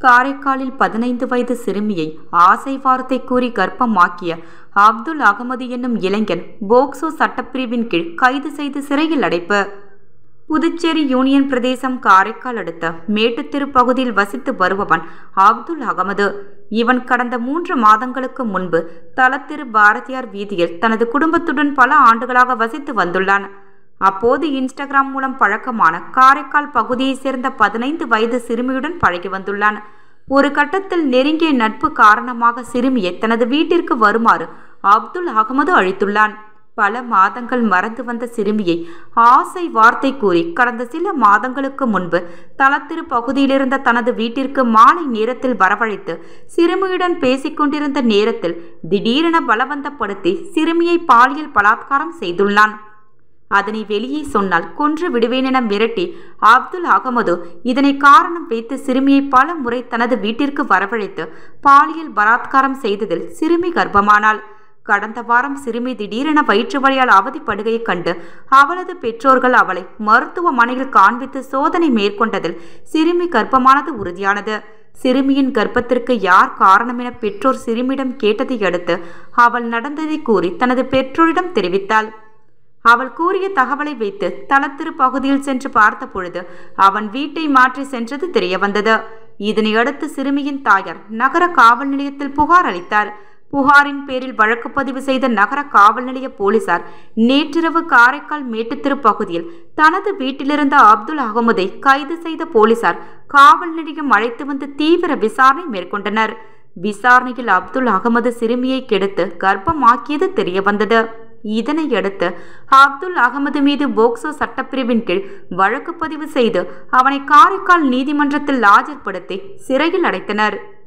காரைக்காலில் பதினைந்து வயது சிறுமியை ஆசை வார்த்தை கூறி கர்ப்பமாக்கிய அப்துல் அகமது என்னும் இளைஞன் போக்சோ சட்டப்பிரிவின் கீழ் கைது செய்து சிறையில் அடைப்பு புதுச்சேரி யூனியன் பிரதேசம் காரைக்கால் அடுத்த மேட்டுத்தெரு பகுதியில் வசித்து வருபவன் அப்துல் அகமது இவன் கடந்த மூன்று மாதங்களுக்கு முன்பு தலத்திரு பாரதியார் வீதியில் தனது குடும்பத்துடன் பல ஆண்டுகளாக வசித்து வந்துள்ளான் அப்போது இன்ஸ்டாகிராம் மூலம் பழக்கமான காரைக்கால் பகுதியைச் சேர்ந்த பதினைந்து வயது சிறுமியுடன் பழகி வந்துள்ளான் ஒரு கட்டத்தில் நெருங்கிய நட்பு காரணமாக சிறுமியை தனது வீட்டிற்கு வருமாறு அப்துல் அகமது அழைத்துள்ளான் பல மாதங்கள் மறந்து வந்த சிறுமியை ஆசை வார்த்தை கூறி கடந்த சில மாதங்களுக்கு முன்பு தலத்திரு பகுதியிலிருந்த தனது வீட்டிற்கு மாலை நேரத்தில் வரவழைத்து சிறுமியுடன் பேசிக்கொண்டிருந்த நேரத்தில் திடீரென பலவந்தப்படுத்தி சிறுமியை பாலியல் பலாத்காரம் செய்துள்ளான் அதனை வெளியே சொன்னால் கொன்று விடுவேன் என மிரட்டி அப்துல் அகமது இதனை காரணம் வைத்து சிறுமியை பல முறை தனது வீட்டிற்கு வரவழைத்து பாலியல் பலாத்காரம் செய்ததில் சிறுமி கர்ப்பமானாள் கடந்த வாரம் சிறுமி திடீரென வயிற்று வலியால் அவதிப்படுகையைக் கண்டு அவளது பெற்றோர்கள் அவளை மருத்துவமனையில் காண்பித்து சோதனை மேற்கொண்டதில் சிறுமி கர்ப்பமானது உறுதியானது சிறுமியின் கர்ப்பத்திற்கு யார் காரணம் என பெற்றோர் சிறுமியிடம் கேட்டதை அடுத்து அவள் நடந்ததை கூறி தனது பெற்றோரிடம் தெரிவித்தாள் அவள் கூறிய தகவலை வைத்து தலத்திரு பகுதியில் சென்று பார்த்த பொழுது அவன் வீட்டை மாற்றி சென்றது தெரிய வந்தது இதனையடுத்து சிறுமியின் தாயார் நகர காவல் நிலையத்தில் புகார் அளித்தார் புகாரின் பேரில் வழக்கு பதிவு செய்த நகர காவல் நிலைய போலீசார் நேற்றிரவு காரைக்கால் மேட்டுத்திரு பகுதியில் தனது வீட்டிலிருந்த அப்துல் அகமதை கைது செய்த போலீசார் காவல் நிலையம் அழைத்து வந்து தீவிர விசாரணை மேற்கொண்டனர் விசாரணையில் அப்துல் அகமது சிறுமியை கெடுத்து கர்ப்பமாக்கியது தெரிய வந்தது இதனையடுத்து அப்துல் அகமது மீது போக்சோ சட்டப்பிரிவின் கீழ் வழக்கு பதிவு செய்து அவனை காரைக்கால் நீதிமன்றத்தில் ஆஜர்படுத்தி சிறையில் அடைத்தனர்